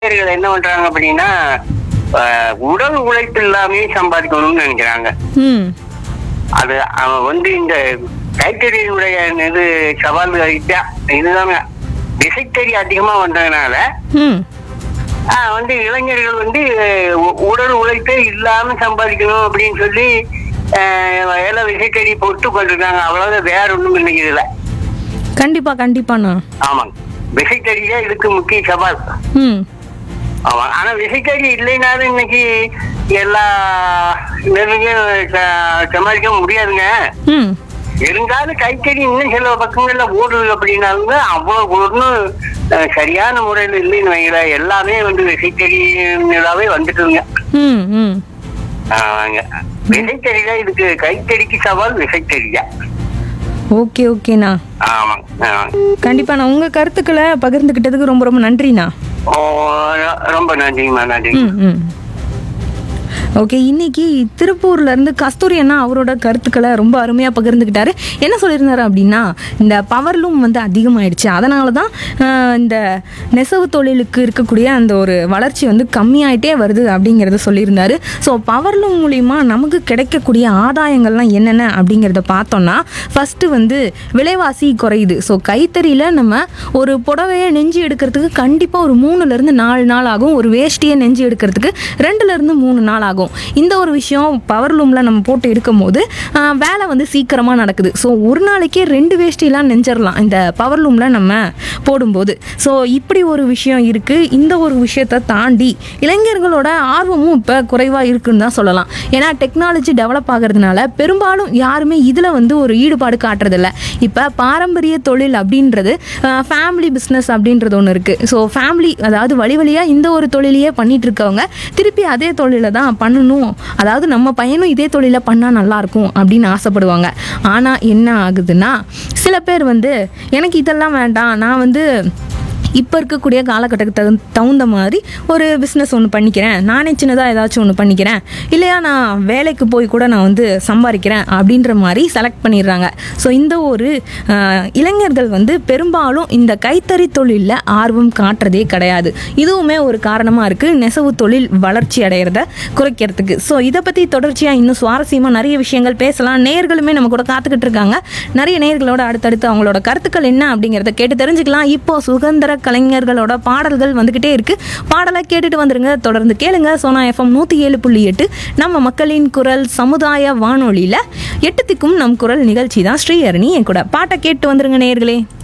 இளைஞர்கள் என்ன பண்றாங்க அப்படின்னா அஹ், உடல் உழைப்பு இல்லாமே சம்பாதிக்கணும்னு நினைக்கிறாங்க ம் அது அவன் வந்து இந்த கைத்தறியுடைய இது சவால் ஐட்டா இதுதாங்க விசைத்தறி அதிகமா வந்ததுனால ம் ஆஹ், வந்து இளைஞர்கள் வந்து உ- உடல் உழைப்பே இல்லாம சம்பாதிக்கணும் அப்படின்னு சொல்லி ஆஹ், எல்லாம் விசைத்தறி போட்டு கொண்டிருக்காங்க அவ்வளவு வேற ஒண்ணும் இன்னைக்கு இதுல கண்டிப்பா கண்டிப்பாண்ணா ஆமாங்க விசைத்தறி தான் இதுக்கு முக்கிய சவால் ம் ஆமா ஆனா விசைத்தறி இல்லைனாலும் இன்னைக்கு எல்லா நெருங்கியும் ச- சமாளிக்க முடியாதுங்க ம் இருந்தாலும் கைத்தறி இன்னும் சில பக்கங்கள்ல ஓடுது அப்படின்னாலுங்க அவ்வளவு ஒன்றும் அஹ், சரியான முறையில் இல்லைன்னு வைங்களேன் எல்லாமே வந்து விசைத்தறியாவே வந்துட்டுங்க ம் ம் ஆமாங்க விசைத்தறி தான் இதுக்கு கைத்தறிக்கு சவால் விசைத்தறி தான் ஓகே ஓகேண்ணா ஆமாங்க ஆமாங்க. கண்டிப்பாண்ணா உங்க கருத்துக்களை பகிர்ந்துக்கிட்டதுக்கு ரொம்ப ரொம்ப நன்றிண்ணா ஓ ரொ- ரொம்ப நன்றிங்கம்மா நன்றி ம் ம் ஓகே இன்னைக்கு திருப்பூர்ல இருந்து கஸ்தூரி அண்ணா அவரோட கருத்துக்களை ரொம்ப அருமையாக பகிர்ந்துக்கிட்டாரு என்ன சொல்லியிருந்தாரு அப்படின்னா இந்த பவர்லூம் வந்து அதிகமாயிடுச்சு அதனால தான் ஆஹ், இந்த நெசவு தொழிலுக்கு இருக்கக்கூடிய அந்த ஒரு வளர்ச்சி வந்து கம்மியாயிட்டே வருது அப்படிங்கிறத சொல்லியிருந்தாரு ஸோ பவர்லூம் மூலிமா நமக்கு கிடைக்கக்கூடிய ஆதாயங்கள்லாம் என்னென்ன அப்படிங்கிறத பார்த்தோம்னா ஃபஸ்ட்டு வந்து விலைவாசி குறையுது ஸோ கைத்தறியில் நம்ம ஒரு புடவையை நெஞ்சு எடுக்கிறதுக்கு கண்டிப்பாக ஒரு மூணுலேருந்து நாலு நாள் ஆகும் ஒரு வேஷ்டியை நெஞ்சு எடுக்கிறதுக்கு ரெண்டுலேருந்து மூணு நாள் ஆகும் இந்த ஒரு விஷயம் பவர் லூமில் நம்ம போட்டு எடுக்கும் போது ஆஹ், வேலை வந்து சீக்கிரமாக நடக்குது ஸோ ஒரு நாளைக்கே ரெண்டு வேஷ்டிலாம் நெஞ்சிடலாம் இந்த பவர் லூமில் நம்ம போடும்போது ஸோ இப்படி ஒரு விஷயம் இருக்குது இந்த ஒரு விஷயத்தை தாண்டி இளைஞர்களோட ஆர்வமும் இப்போ குறைவாக இருக்குன்னு தான் சொல்லலாம் ஏன்னா டெக்னாலஜி டெவலப் ஆகிறதுனால பெரும்பாலும் யாருமே இதில் வந்து ஒரு ஈடுபாடு காட்டுறதில்ல இப்போ பாரம்பரிய தொழில் அப்படின்றது ஃபேமிலி பிஸ்னஸ் அப்படின்றது ஒன்று இருக்குது ஸோ ஃபேமிலி அதாவது வழி வழியாக இந்த ஒரு தொழிலையே பண்ணிட்டு இருக்கவங்க திருப்பி அதே தொழிலை தான் பண்ணணும் அதாவது நம்ம பையனும் இதே தொழிலை பண்ணால் நல்லாயிருக்கும் அப்படின்னு ஆசைப்படுவாங்க ஆனால் என்ன ஆகுதுன்னா சில பேர் வந்து எனக்கு இதெல்லாம் வேண்டாம் நான் வந்து இப்போ இருக்கக்கூடிய காலகட்டத்துக்கு தகுந்த தகுந்த மாதிரி ஒரு பிஸ்னஸ் ஒன்று பண்ணிக்கிறேன் நானே சின்னதாக ஏதாச்சும் ஒன்று பண்ணிக்கிறேன் இல்லையா நான் வேலைக்கு போய் கூட நான் வந்து சம்பாதிக்கிறேன் அப்படின்ற மாதிரி செலக்ட் பண்ணிடுறாங்க ஸோ இந்த ஒரு ஆஹ், இளைஞர்கள் வந்து பெரும்பாலும் இந்த கைத்தறி தொழிலில் ஆர்வம் காட்டுறதே கிடையாது இதுவுமே ஒரு காரணமாக இருக்குது நெசவு தொழில் வளர்ச்சி அடைகிறத குறைக்கிறதுக்கு ஸோ இதை பற்றி தொடர்ச்சியாக இன்னும் சுவாரஸ்யமாக நிறைய விஷயங்கள் பேசலாம் நேயர்களுமே நம்ம கூட காத்துக்கிட்டு இருக்காங்க நிறைய நேயர்களோட அடுத்தடுத்து அவங்களோட கருத்துக்கள் என்ன அப்படிங்கிறத கேட்டு தெரிஞ்சுக்கலாம் இப்போ சுதந்திர கலைஞர்களோட பாடல்கள் வந்துக்கிட்டே இருக்கு பாடலை கேட்டுட்டு வந்துருங்க தொடர்ந்து கேளுங்க சோனா எஃப்எம் நூற்றி ஏழு புள்ளி எட்டு நம்ம மக்களின் குரல் சமுதாய வானொலியில் எட்டு திக்கும் நம் குரல் நிகழ்ச்சி தான் ஸ்ரீஹரணி என் கூட பாட்டை கேட்டு வந்துருங்க நேயர்களே